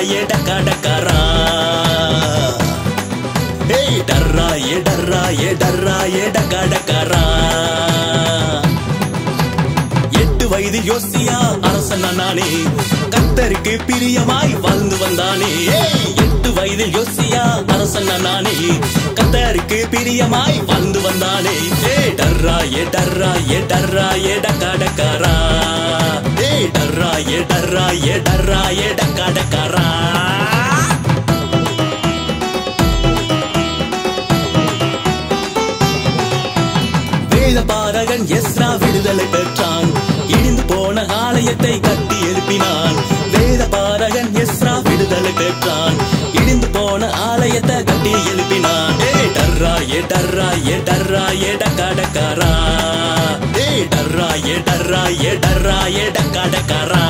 ஏ டக்கா டக்காரா ஏய் டர்ரா ஏ டர்ரா ஏ டர்ரா ஏ டக்கா டக்காரா எட்டு வயது யோசியா அரசன் நானே கத்தருக்கு பிரியமாய் வாழ்ந்து வந்தானே ஏய், எட்டு வயது யோசியா அரசன் நானே கத்தருக்கு பிரியமாய் வாழ்ந்து வந்தானே ஏ டர்ரா ஏ டர்ரா ஏ டர்ரா ஏ டக்கா டக்காரா ஏ டர்ரா ஏ டர்ரா ஏ டர்ரா ஏ டக்கா டக்காரா வேத பாரகன் எஸ்ரா விடுதலை பெற்றான் இடிந்து போன ஆலயத்தை கட்டி எழுப்பினான் வேத பாரகன் எஸ்ரா விடுதலை பெற்றான் இடிந்து போன ஆலயத்தை கட்டி எழுப்பினான் ஏ டர்ரா ஏ டர்ரா ஏ டர்ரா ஏ டக்கா டக்காரா ஏ டர்ரா ஏ டர்ரா ஏ டர்ரா ஏ டக்கா டக்காரா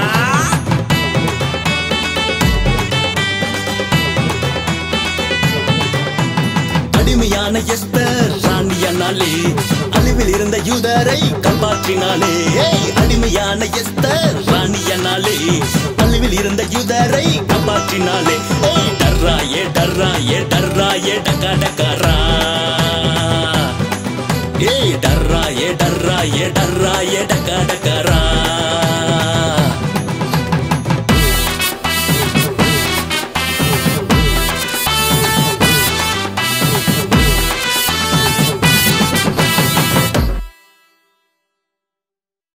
அடிமையான எஸ்தர் ராணியானாலே அழிவில் இருந்த யூதரை காப்பாற்றினாலே ஏய், அடிமையான எஸ்தர் ராணியானாலே அழிவில் இருந்த யூதரை காப்பாற்றினாலே